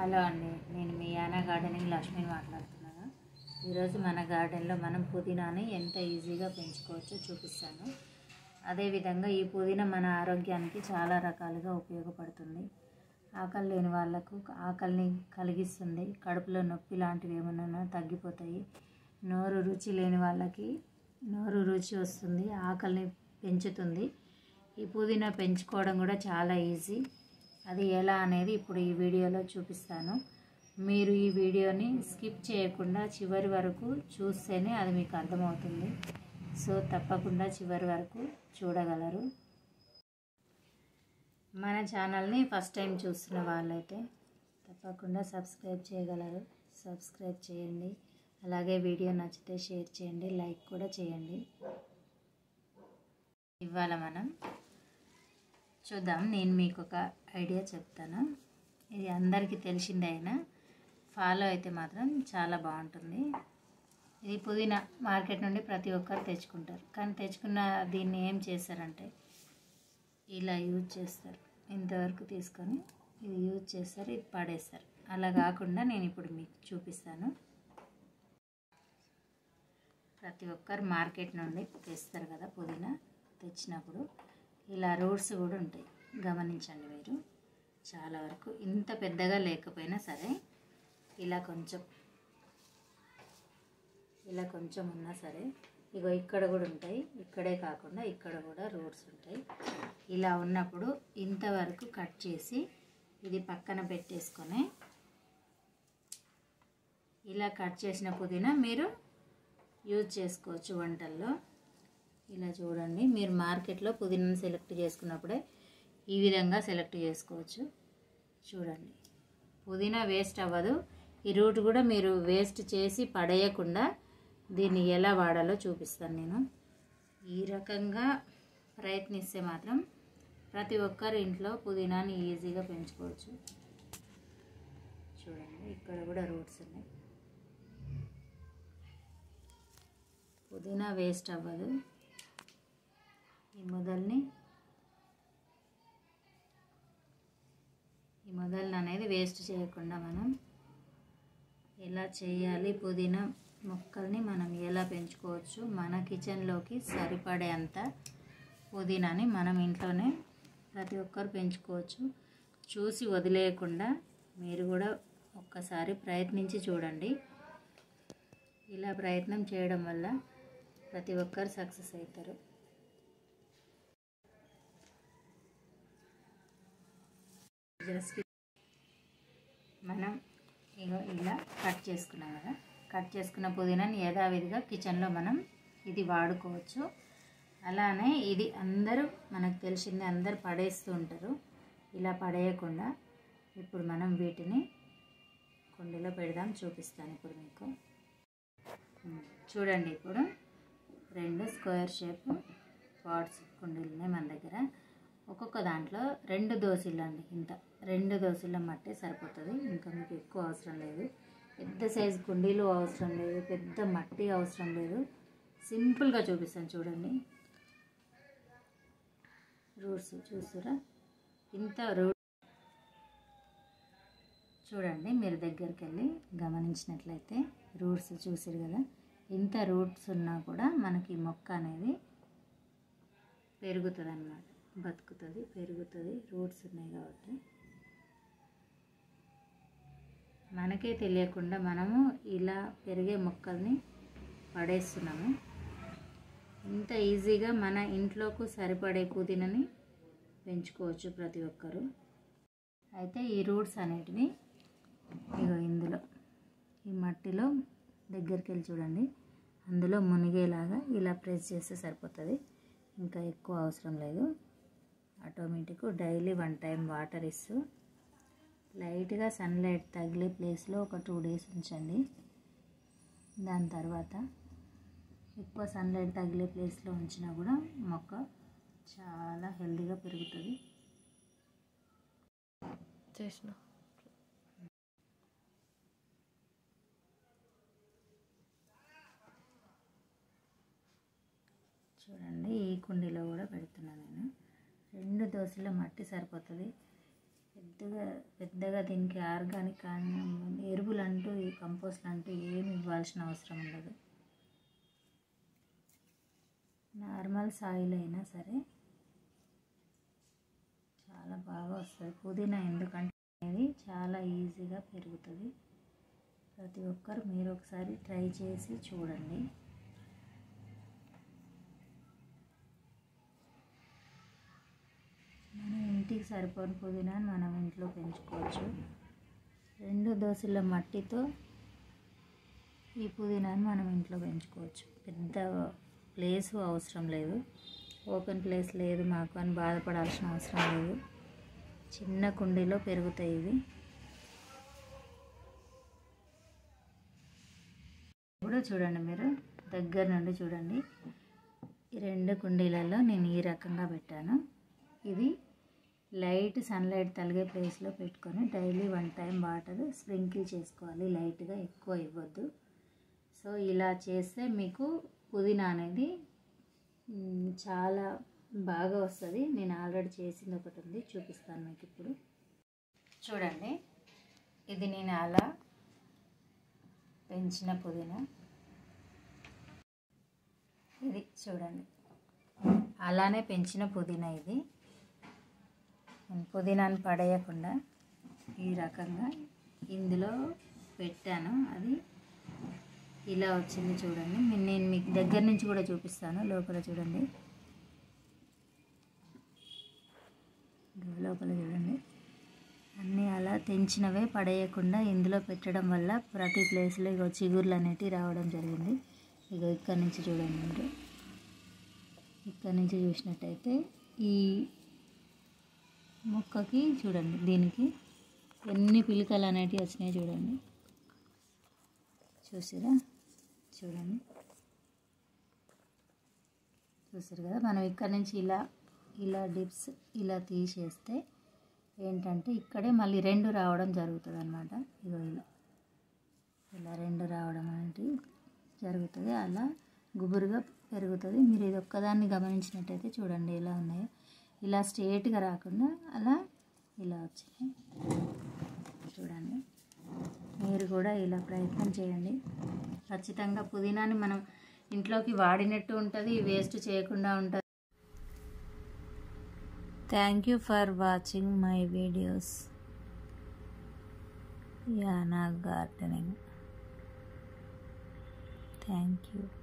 hello అండి నేను మీ యానా గార్డెనింగ్ లక్ష్మిని మాట్లాడుతున్నాను ఈరోజు మన గార్డెన్లో మనం పుదీనాని ఎంత ఈజీగా పెంచుకోవచ్చో చూపిస్తాను అదేవిధంగా ఈ పుదీనా మన ఆరోగ్యానికి చాలా రకాలుగా ఉపయోగపడుతుంది ఆకలి లేని వాళ్ళకు ఆకలిని కలిగిస్తుంది కడుపులో నొప్పి లాంటివి ఏమన్నా తగ్గిపోతాయి నోరు రుచి లేని వాళ్ళకి నోరు రుచి వస్తుంది ఆకలిని పెంచుతుంది ఈ పుదీనా పెంచుకోవడం కూడా చాలా ఈజీ అది ఎలా అనేది ఇప్పుడు ఈ వీడియోలో చూపిస్తాను మీరు ఈ వీడియోని స్కిప్ చేయకుండా చివరి వరకు చూస్తేనే అది మీకు అర్థమవుతుంది సో తప్పకుండా చివరి వరకు చూడగలరు మన ఛానల్ని ఫస్ట్ టైం చూస్తున్న వాళ్ళైతే తప్పకుండా సబ్స్క్రైబ్ చేయగలరు సబ్స్క్రైబ్ చేయండి అలాగే వీడియో నచ్చితే షేర్ చేయండి లైక్ కూడా చేయండి ఇవాళ మనం చూద్దాం నేను మీకు ఒక ఐడియా చెప్తాను ఇది అందరికీ తెలిసిందే అయినా ఫాలో అయితే మాత్రం చాలా బాగుంటుంది ఇది పుదీనా మార్కెట్ నుండి ప్రతి ఒక్కరు తెచ్చుకుంటారు కానీ తెచ్చుకున్న దీన్ని ఏం చేస్తారంటే ఇలా యూజ్ చేస్తారు ఇంతవరకు తీసుకొని ఇది యూజ్ చేస్తారు ఇది పడేస్తారు అలా కాకుండా నేను ఇప్పుడు మీకు చూపిస్తాను ప్రతి ఒక్కరు మార్కెట్ నుండి తెస్తారు కదా పుదీనా తెచ్చినప్పుడు ఇలా రూట్స్ కూడా ఉంటాయి గమనించండి మీరు చాలా వరకు ఇంత పెద్దగా లేకపోయినా సరే ఇలా కొంచెం ఇలా కొంచెం ఉన్నా సరే ఇగో ఇక్కడ కూడా ఉంటాయి ఇక్కడే కాకుండా ఇక్కడ కూడా రూట్స్ ఉంటాయి ఇలా ఉన్నప్పుడు ఇంతవరకు కట్ చేసి ఇది పక్కన పెట్టేసుకొని ఇలా కట్ చేసిన పుదీనా మీరు యూజ్ చేసుకోవచ్చు వంటల్లో ఇలా చూడండి మీరు మార్కెట్లో పుదీనాను సెలెక్ట్ చేసుకున్నప్పుడే ఈ విధంగా సెలెక్ట్ చేసుకోవచ్చు చూడండి పుదీనా వేస్ట్ అవ్వదు ఈ రూట్ కూడా మీరు వేస్ట్ చేసి పడేయకుండా దీన్ని ఎలా వాడాలో చూపిస్తాను నేను ఈ రకంగా ప్రయత్నిస్తే మాత్రం ప్రతి ఒక్కరి ఇంట్లో పుదీనాని ఈజీగా పెంచుకోవచ్చు చూడండి ఇక్కడ కూడా రూట్స్ ఉన్నాయి పుదీనా వేస్ట్ అవ్వదు ఈ మొదల్ని ఈ మొదల్ని అనేది వేస్ట్ చేయకుండా మనం ఎలా చేయాలి పుదీనా మొక్కల్ని మనం ఎలా పెంచుకోవచ్చు మన కిచెన్లోకి సరిపడేంత పుదీనాని మనం ఇంట్లోనే ప్రతి ఒక్కరు పెంచుకోవచ్చు చూసి వదిలేయకుండా మీరు కూడా ఒక్కసారి ప్రయత్నించి చూడండి ఇలా ప్రయత్నం చేయడం వల్ల ప్రతి ఒక్కరు సక్సెస్ అవుతారు జస్ట్ మనం ఇగో ఇలా కట్ చేసుకున్నాం కదా కట్ చేసుకున్న పుదీనాని యథావిధిగా కిచెన్లో మనం ఇది వాడుకోవచ్చు అలానే ఇది అందరూ మనకు తెలిసింది అందరు పడేస్తూ ఉంటారు ఇలా పడేయకుండా ఇప్పుడు మనం వీటిని కుండీలో పెడదాం చూపిస్తాను ఇప్పుడు మీకు చూడండి ఇప్పుడు రెండు స్క్వేర్ షేప్ పాట్స్ కుండీలు ఉన్నాయి మన దగ్గర ఒక్కొక్క దాంట్లో రెండు దోశలు అండి ఇంత రెండు దోశల మట్టే సరిపోతుంది ఇంకా మీకు ఎక్కువ అవసరం లేదు పెద్ద సైజు కుండీలు అవసరం లేదు పెద్ద మట్టి అవసరం లేదు సింపుల్గా చూపిస్తాను చూడండి రూట్స్ చూస్తురా ఇంత రూట్ చూడండి మీరు దగ్గరికి వెళ్ళి గమనించినట్లయితే రూట్స్ చూసారు కదా ఇంత రూట్స్ ఉన్నా కూడా మనకి మొక్క అనేది పెరుగుతుంది అన్నమాట బతుకుతుంది పెరుగుతుంది రూట్స్ ఉన్నాయి కాబట్టి మనకే తెలియకుండా మనము ఇలా పెరిగే మొక్కల్ని పడేస్తున్నాము ఇంత ఈజీగా మన ఇంట్లోకి సరిపడే పుదీనని పెంచుకోవచ్చు ప్రతి ఒక్కరు అయితే ఈ రూట్స్ అనేటివి ఇగో ఇందులో ఈ మట్టిలో దగ్గరికి వెళ్ళి చూడండి అందులో మునిగేలాగా ఇలా ప్రెస్ చేస్తే సరిపోతుంది ఇంకా ఎక్కువ అవసరం లేదు automatic daily one time water ఇస్తూ లైట్గా సన్లైట్ తగిలే ప్లేస్లో ఒక టూ డేస్ ఉంచండి దాని తర్వాత ఎక్కువ సన్లైట్ తగిలే ప్లేస్లో ఉంచినా కూడా మొక్క చాలా హెల్తీగా పెరుగుతుంది చేసిన చూడండి ఈ కుండీలో కూడా పెడుతున్నాను నేను రెండు దోశల మట్టి సరిపోతుంది పెద్దగా పెద్దగా దీనికి ఆర్గానిక్ కానీ ఎరువులు అంటూ ఈ కంపోస్ట్ అంటూ ఏమి ఇవ్వాల్సిన అవసరం ఉండదు నార్మల్ సాయిల్ అయినా సరే చాలా బాగా వస్తుంది పుదీనా ఎందుకంటే అనేది చాలా ఈజీగా పెరుగుతుంది ప్రతి ఒక్కరు మీరు ఒకసారి ట్రై చేసి చూడండి మన ఇంటికి సరిపోని పుదీనాని మనం ఇంట్లో పెంచుకోవచ్చు రెండు దోశల మట్టితో ఈ పుదీనాని మనం ఇంట్లో పెంచుకోవచ్చు పెద్ద ప్లేస్ అవసరం లేదు ఓపెన్ ప్లేస్ లేదు మాకు అని బాధపడాల్సిన అవసరం లేదు చిన్న కుండీలో పెరుగుతాయి ఇవి ఇప్పుడు చూడండి మీరు దగ్గర నుండి చూడండి ఈ రెండు కుండీలలో నేను ఈ రకంగా పెట్టాను ఇది లైట్ సన్లైట్ తలిగే ప్లేస్లో పెట్టుకొని daily one time water sprinkle చేసుకోవాలి లైట్గా ఎక్కువ ఇవ్వద్దు సో ఇలా చేస్తే మీకు పుదీనా అనేది మ్, చాలా బాగా వస్తుంది నేను ఆల్రెడీ చేసింది ఒకటి ఉంది చూపిస్తాను మీకు ఇప్పుడు చూడండి ఇది నేను అలా పెంచిన పుదీనా ఇది చూడండి అలానే పెంచిన పుదీనా ఇది నేను పుదీనాను పడేయకుండా ఈ రకంగా ఇందులో పెట్టాను అది ఇలా వచ్చింది చూడండి మీ- నేను మీకు దగ్గర నుంచి కూడా చూపిస్తాను లోపల చూడండి ఇదిగో లోపల చూడండి అన్నీ అలా తెంచినవే పడేయకుండా ఇందులో పెట్టడం వల్ల ప్రతి ప్లేస్లో ఇగో చిగుర్లు అనేటివి రావడం జరిగింది ఇగో ఇక్కడ నుంచి చూడండి మీరు ఇక్కడ నుంచి చూసినట్టయితే ఈ మొక్కకి చూడండి దీనికి ఎన్ని పిలకలు అనేటివి వచ్చినాయి చూడండి చూసారా చూడండి చూసారు కదా మనం ఇక్కడ నుంచి ఇలా ఇలా డిప్స్ ఇలా తీసేస్తే ఏంటంటే ఇక్కడే మళ్ళీ రెండు రావడం జరుగుతుంది అనమాట ఇగో ఇలా ఇలా రెండు రావడం అనేది జరుగుతుంది అలా గుబురుగా పెరుగుతుంది మీరు ఇది ఒక్కదాన్ని గమనించినట్టయితే చూడండి ఎలా ఉన్నాయో ఇలా స్ట్రేట్గా రాకుండా అలా ఇలా వచ్చినాయి చూడండి మీరు కూడా ఇలా ప్రయత్నం చేయండి ఖచ్చితంగా పుదీనాని మనం ఇంట్లోకి వాడినట్టు ఉంటుంది వేస్ట్ చేయకుండా ఉంటుంది thank you for watching my videos యానా గార్డెనింగ్ థ్యాంక్ యూ